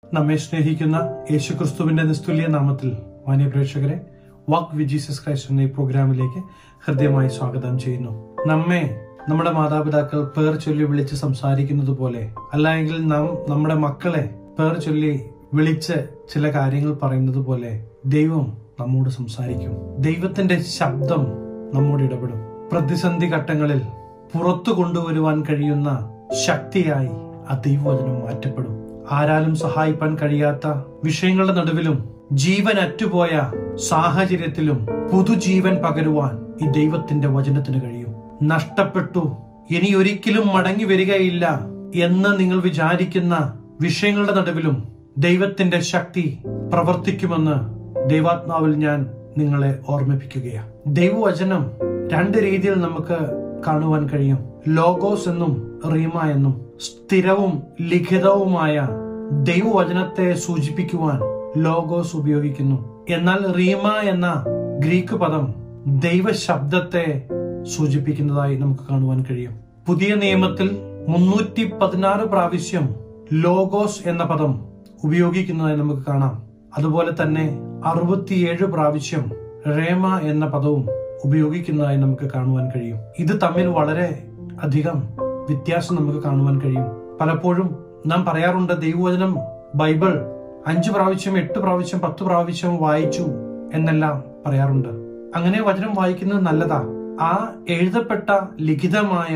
നമ്മെ സ്നേഹിക്കുന്ന യേശുക്രിസ്തുവിന്റെ നിസ്തുല്യ നാമത്തിൽ മാന്യ പ്രേക്ഷകരെ വാക്ക് വി ജീസസ് ക്രൈസ്റ്റ് എന്ന ഈ പ്രോഗ്രാമിലേക്ക് ഹൃദ്യമായി സ്വാഗതം ചെയ്യുന്നു നമ്മെ നമ്മുടെ മാതാപിതാക്കൾ പേർ ചൊല്ലി വിളിച്ച് സംസാരിക്കുന്നത് പോലെ അല്ലെങ്കിൽ നാം നമ്മുടെ മക്കളെ പേർ ചൊല്ലി വിളിച്ച് ചില കാര്യങ്ങൾ പറയുന്നത് പോലെ ദൈവം നമ്മോട് സംസാരിക്കും ദൈവത്തിന്റെ ശബ്ദം നമ്മോട് ഇടപെടും പ്രതിസന്ധി ഘട്ടങ്ങളിൽ പുറത്തു കൊണ്ടുവരുവാൻ കഴിയുന്ന ശക്തിയായി ആ ദൈവവചനം മാറ്റപ്പെടും ആരാലും സഹായിപ്പാൻ കഴിയാത്ത വിഷയങ്ങളുടെ നടുവിലും ജീവൻ അറ്റുപോയ സാഹചര്യത്തിലും പുതുജീവൻ പകരുവാൻ ഈ ദൈവത്തിന്റെ വചനത്തിന് കഴിയും നഷ്ടപ്പെട്ടു ഇനി ഒരിക്കലും മടങ്ങി വരികയില്ല എന്ന് നിങ്ങൾ വിചാരിക്കുന്ന വിഷയങ്ങളുടെ നടുവിലും ദൈവത്തിന്റെ ശക്തി പ്രവർത്തിക്കുമെന്ന് ദൈവാത്മാവിൽ ഞാൻ നിങ്ങളെ ഓർമ്മിപ്പിക്കുകയാണ് ദൈവവചനം രണ്ട് രീതിയിൽ നമുക്ക് കാണുവാൻ കഴിയും ലോഗോസ് എന്നും റീമ എന്നും സ്ഥിരവും ലിഖിതവുമായ ദൈവവചനത്തെ സൂചിപ്പിക്കുവാൻ ലോഗോസ് ഉപയോഗിക്കുന്നു എന്നാൽ റീമ എന്ന ഗ്രീക്ക് പദം ദൈവശബ്ദത്തെ സൂചിപ്പിക്കുന്നതായി നമുക്ക് കാണുവാൻ കഴിയും പുതിയ നിയമത്തിൽ മുന്നൂറ്റി പതിനാറ് പ്രാവശ്യം ലോഗോസ് എന്ന പദം ഉപയോഗിക്കുന്നതായി നമുക്ക് കാണാം അതുപോലെ തന്നെ അറുപത്തിയേഴ് പ്രാവശ്യം റേമ എന്ന പദവും ഉപയോഗിക്കുന്നതായി നമുക്ക് കാണുവാൻ കഴിയും ഇത് തമ്മിൽ വളരെ അധികം വ്യത്യാസം നമുക്ക് കാണുവാൻ കഴിയും പലപ്പോഴും നാം പറയാറുണ്ട് ദൈവവചനം ബൈബിൾ അഞ്ചു പ്രാവശ്യം എട്ട് പ്രാവശ്യം പത്ത് പ്രാവശ്യം വായിച്ചു എന്നെല്ലാം പറയാറുണ്ട് അങ്ങനെ വചനം വായിക്കുന്നത് നല്ലതാ ആ എഴുതപ്പെട്ട ലിഖിതമായ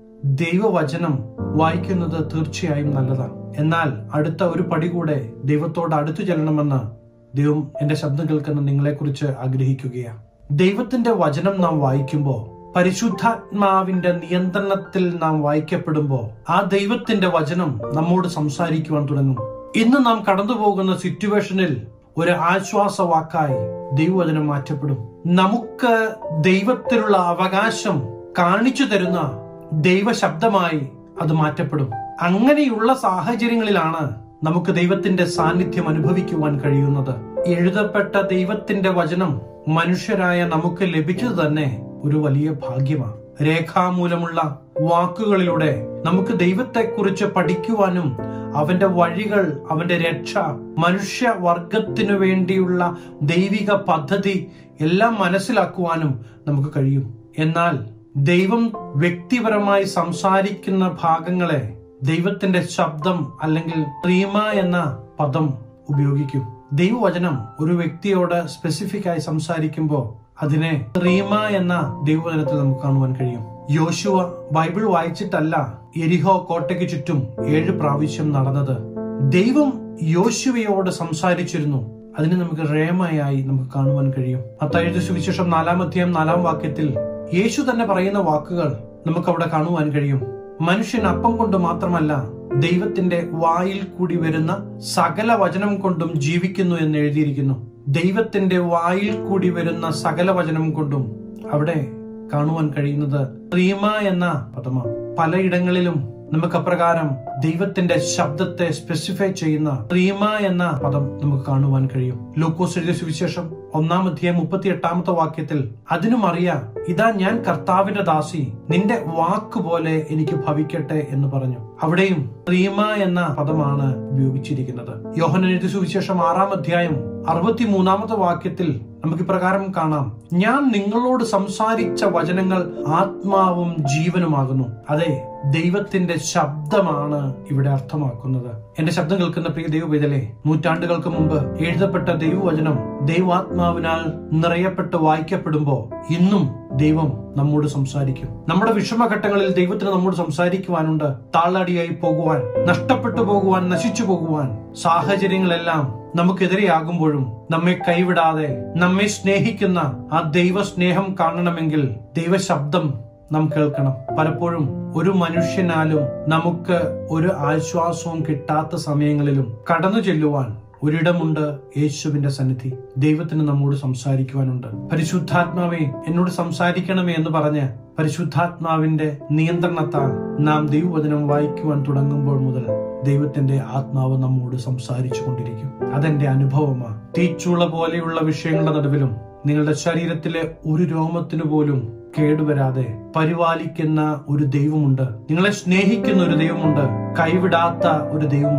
ദൈവവചനം വായിക്കുന്നത് തീർച്ചയായും നല്ലതാണ് എന്നാൽ അടുത്ത ഒരു പടി കൂടെ ദൈവത്തോട് അടുത്തു ചെല്ലണമെന്ന് ദൈവം എന്റെ ശബ്ദം കേൾക്കുന്ന നിങ്ങളെക്കുറിച്ച് ആഗ്രഹിക്കുകയാണ് ദൈവത്തിന്റെ വചനം നാം വായിക്കുമ്പോൾ പരിശുദ്ധാത്മാവിന്റെ നിയന്ത്രണത്തിൽ നാം വായിക്കപ്പെടുമ്പോൾ ആ ദൈവത്തിന്റെ വചനം നമ്മോട് സംസാരിക്കുവാൻ തുടങ്ങും ഇന്ന് നാം കടന്നു പോകുന്ന സിറ്റുവേഷനിൽ ഒരു ആശ്വാസ വാക്കായി ദൈവവചനം മാറ്റപ്പെടും നമുക്ക് ദൈവത്തിലുള്ള അവകാശം കാണിച്ചു തരുന്ന ദൈവശബ്ദമായി അത് മാറ്റപ്പെടും അങ്ങനെയുള്ള സാഹചര്യങ്ങളിലാണ് നമുക്ക് ദൈവത്തിന്റെ സാന്നിധ്യം അനുഭവിക്കുവാൻ കഴിയുന്നത് എഴുതപ്പെട്ട ദൈവത്തിന്റെ വചനം മനുഷ്യരായ നമുക്ക് ലഭിച്ചത് തന്നെ ഒരു വലിയ ഭാഗ്യമാണ് രേഖാമൂലമുള്ള വാക്കുകളിലൂടെ നമുക്ക് ദൈവത്തെക്കുറിച്ച് പഠിക്കുവാനും അവന്റെ വഴികൾ അവന്റെ രക്ഷ മനുഷ്യവർഗത്തിനു വേണ്ടിയുള്ള ദൈവിക പദ്ധതി എല്ലാം മനസ്സിലാക്കുവാനും നമുക്ക് കഴിയും എന്നാൽ ദൈവം വ്യക്തിപരമായി സംസാരിക്കുന്ന ഭാഗങ്ങളെ ദൈവത്തിന്റെ ശബ്ദം അല്ലെങ്കിൽ റീമ എന്ന പദം ഉപയോഗിക്കും ദൈവവചനം ഒരു വ്യക്തിയോട് സ്പെസിഫിക് ആയി സംസാരിക്കുമ്പോൾ അതിനെ റീമ എന്ന ദൈവവചനത്തിൽ നമുക്ക് കാണുവാൻ കഴിയും യോശുവ ബൈബിൾ വായിച്ചിട്ടല്ല എരിഹോ കോട്ടയ്ക്ക് ചുറ്റും ഏഴ് പ്രാവശ്യം നടന്നത് ദൈവം യോശുവയോട് സംസാരിച്ചിരുന്നു അതിനെ നമുക്ക് റേമയായി നമുക്ക് കാണുവാൻ കഴിയും അത്തായത് സുവിശേഷം നാലാം അധ്യായം നാലാം വാക്യത്തിൽ യേശു തന്നെ പറയുന്ന വാക്കുകൾ നമുക്ക് അവിടെ കാണുവാൻ കഴിയും മനുഷ്യൻ അപ്പം കൊണ്ട് മാത്രമല്ല ദൈവത്തിന്റെ വായിൽ കൂടി വരുന്ന സകല വചനം കൊണ്ടും ജീവിക്കുന്നു എന്ന് എഴുതിയിരിക്കുന്നു ദൈവത്തിന്റെ വായിൽ കൂടി വരുന്ന സകല വചനം കൊണ്ടും അവിടെ കാണുവാൻ കഴിയുന്നത് റീമ എന്ന പദമാണ് പലയിടങ്ങളിലും നമുക്ക് അപ്രകാരം ദൈവത്തിന്റെ ശബ്ദത്തെ സ്പെസിഫൈ ചെയ്യുന്ന റീമ എന്ന പദം നമുക്ക് കാണുവാൻ കഴിയും ലൂക്കോസ് എഴുതിയ സുവിശേഷം ഒന്നാം അധ്യായം മുപ്പത്തി എട്ടാമത്തെ വാക്യത്തിൽ അതിനും അറിയാം ഇതാ ഞാൻ കർത്താവിന്റെ ദാസി നിന്റെ വാക്ക് പോലെ എനിക്ക് ഭവിക്കട്ടെ എന്ന് പറഞ്ഞു അവിടെയും റീമ എന്ന പദമാണ് ഉപയോഗിച്ചിരിക്കുന്നത് യോഹന എഴുതിയ സുവിശേഷം ആറാം അധ്യായം അറുപത്തിമൂന്നാമത്തെ വാക്യത്തിൽ നമുക്ക് ഇപ്രകാരം കാണാം ഞാൻ നിങ്ങളോട് സംസാരിച്ച വചനങ്ങൾ ആത്മാവും ജീവനുമാകുന്നു അതെ ദൈവത്തിന്റെ ശബ്ദമാണ് ഇവിടെ അർത്ഥമാക്കുന്നത് എന്റെ ശബ്ദം കേൾക്കുന്ന പ്രിയ ദൈവവേദലെ നൂറ്റാണ്ടുകൾക്ക് മുമ്പ് എഴുതപ്പെട്ട ദൈവവചനം ദൈവാത്മാവിനാൽ നിറയപ്പെട്ട് വായിക്കപ്പെടുമ്പോ ഇന്നും ദൈവം നമ്മോട് സംസാരിക്കും നമ്മുടെ വിഷമഘട്ടങ്ങളിൽ ദൈവത്തിന് നമ്മോട് സംസാരിക്കുവാനുണ്ട് താളടിയായി പോകുവാൻ നഷ്ടപ്പെട്ടു പോകുവാൻ നശിച്ചു പോകുവാൻ സാഹചര്യങ്ങളെല്ലാം നമുക്കെതിരെയാകുമ്പോഴും നമ്മെ കൈവിടാതെ നമ്മെ സ്നേഹിക്കുന്ന ആ ദൈവ സ്നേഹം കാണണമെങ്കിൽ ദൈവശബ്ദം നാം കേൾക്കണം പലപ്പോഴും ഒരു മനുഷ്യനാലും നമുക്ക് ഒരു ആശ്വാസവും കിട്ടാത്ത സമയങ്ങളിലും കടന്നു ചെല്ലുവാൻ ഒരിടമുണ്ട് യേശുവിന്റെ സന്നിധി ദൈവത്തിന് നമ്മോട് സംസാരിക്കുവാനുണ്ട് പരിശുദ്ധാത്മാവെ എന്നോട് സംസാരിക്കണമേ എന്ന് പറഞ്ഞ് പരിശുദ്ധാത്മാവിന്റെ നിയന്ത്രണത്താൽ നാം ദൈവവചനം വായിക്കുവാൻ തുടങ്ങുമ്പോൾ മുതൽ ദൈവത്തിന്റെ ആത്മാവ് നമ്മോട് സംസാരിച്ചു കൊണ്ടിരിക്കും അതെന്റെ അനുഭവമാണ് തീച്ചുള പോലെയുള്ള വിഷയങ്ങളുടെ നടുവിലും നിങ്ങളുടെ ശരീരത്തിലെ ഒരു രോമത്തിനു പോലും കേടുവരാതെ പരിപാലിക്കുന്ന ഒരു ദൈവമുണ്ട് നിങ്ങളെ സ്നേഹിക്കുന്ന ഒരു ദൈവമുണ്ട് കൈവിടാത്ത ഒരു ദൈവമുണ്ട്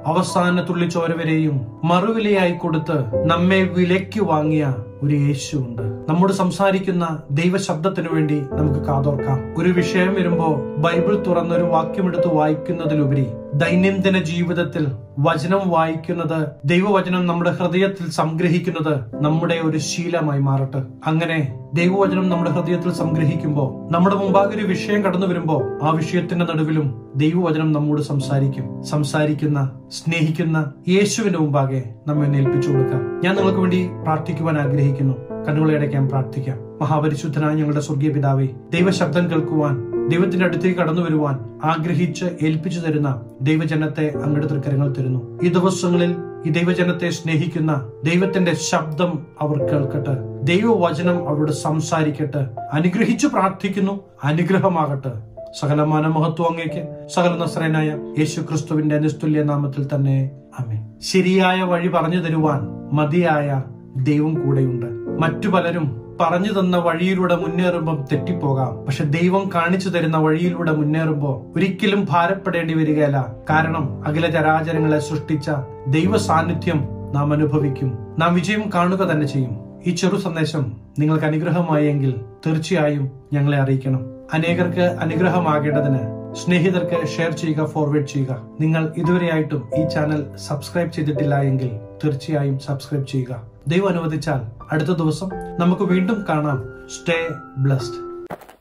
അവസാന തുള്ളി ചോര വരെയും മറുവിലയായി കൊടുത്ത് നമ്മെ വിലയ്ക്ക് വാങ്ങിയ ഒരു യേശു ഉണ്ട് നമ്മോട് സംസാരിക്കുന്ന ദൈവശബ്ദത്തിനു വേണ്ടി നമുക്ക് കാതോർക്കാം ഒരു വിഷയം വരുമ്പോ ബൈബിൾ തുറന്നൊരു വാക്യമെടുത്ത് വായിക്കുന്നതിലുപരി ദൈനംദിന ജീവിതത്തിൽ വചനം വായിക്കുന്നത് ദൈവവചനം നമ്മുടെ ഹൃദയത്തിൽ സംഗ്രഹിക്കുന്നത് നമ്മുടെ ഒരു ശീലമായി മാറട്ടെ അങ്ങനെ ദൈവവചനം നമ്മുടെ ഹൃദയത്തിൽ സംഗ്രഹിക്കുമ്പോൾ നമ്മുടെ മുമ്പാകെ ഒരു വിഷയം കടന്നു വരുമ്പോൾ ആ വിഷയത്തിന്റെ നടുവിലും ദൈവവചനം നമ്മോട് സംസാരിക്കും സംസാരിക്കുന്ന സ്നേഹിക്കുന്ന യേശുവിന്റെ മുമ്പാകെ നമ്മെ ഏൽപ്പിച്ചു കൊടുക്കാം ഞാൻ നിങ്ങൾക്ക് വേണ്ടി പ്രാർത്ഥിക്കുവാൻ ആഗ്രഹിക്കുന്നു കണ്ണുകളെ അടയ്ക്കാൻ പ്രാർത്ഥിക്കാം മഹാപരിശുദ്ധനായ ഞങ്ങളുടെ സ്വർഗീയ പിതാവേ ദൈവശബ്ദം കേൾക്കുവാൻ ദൈവത്തിന്റെ അടുത്തേക്ക് കടന്നു വരുവാൻ ആഗ്രഹിച്ച് ഏൽപ്പിച്ചു തരുന്ന ദൈവജനത്തെ അങ്ങയുടെ തൃക്കരങ്ങൾ തരുന്നു ഈ ദിവസങ്ങളിൽ ഈ ദൈവജനത്തെ സ്നേഹിക്കുന്ന ദൈവത്തിന്റെ ശബ്ദം അവർ കേൾക്കട്ടെ ദൈവവചനം അവരോട് സംസാരിക്കട്ടെ അനുഗ്രഹിച്ചു പ്രാർത്ഥിക്കുന്നു അനുഗ്രഹമാകട്ടെ സകലമാന മഹത്വം അങ്ങേക്ക് സകല നസ്രനായ യേശു ക്രിസ്തുവിന്റെ നിസ്തുല്യ നാമത്തിൽ തന്നെ അമേ ശരിയായ വഴി പറഞ്ഞു തരുവാൻ മതിയായ ദൈവം കൂടെയുണ്ട് മറ്റു പലരും പറഞ്ഞു തന്ന വഴിയിലൂടെ മുന്നേറുമ്പം തെറ്റിപ്പോകാം പക്ഷെ ദൈവം കാണിച്ചു തരുന്ന വഴിയിലൂടെ മുന്നേറുമ്പോ ഒരിക്കലും ഭാരപ്പെടേണ്ടി വരികയല്ല കാരണം അഖില ചരാചരങ്ങളെ സൃഷ്ടിച്ച ദൈവ സാന്നിധ്യം നാം അനുഭവിക്കും നാം വിജയം കാണുക തന്നെ ചെയ്യും ഈ ചെറു സന്ദേശം നിങ്ങൾക്ക് അനുഗ്രഹമായെങ്കിൽ തീർച്ചയായും ഞങ്ങളെ അറിയിക്കണം അനേകർക്ക് അനുഗ്രഹമാകേണ്ടതിന് സ്നേഹിതർക്ക് ഷെയർ ചെയ്യുക ഫോർവേഡ് ചെയ്യുക നിങ്ങൾ ഇതുവരെയായിട്ടും ഈ ചാനൽ സബ്സ്ക്രൈബ് ചെയ്തിട്ടില്ല എങ്കിൽ തീർച്ചയായും സബ്സ്ക്രൈബ് ചെയ്യുക ദൈവം അനുവദിച്ചാൽ അടുത്ത ദിവസം നമുക്ക് വീണ്ടും കാണാം സ്റ്റേ ബ്ലസ്ഡ്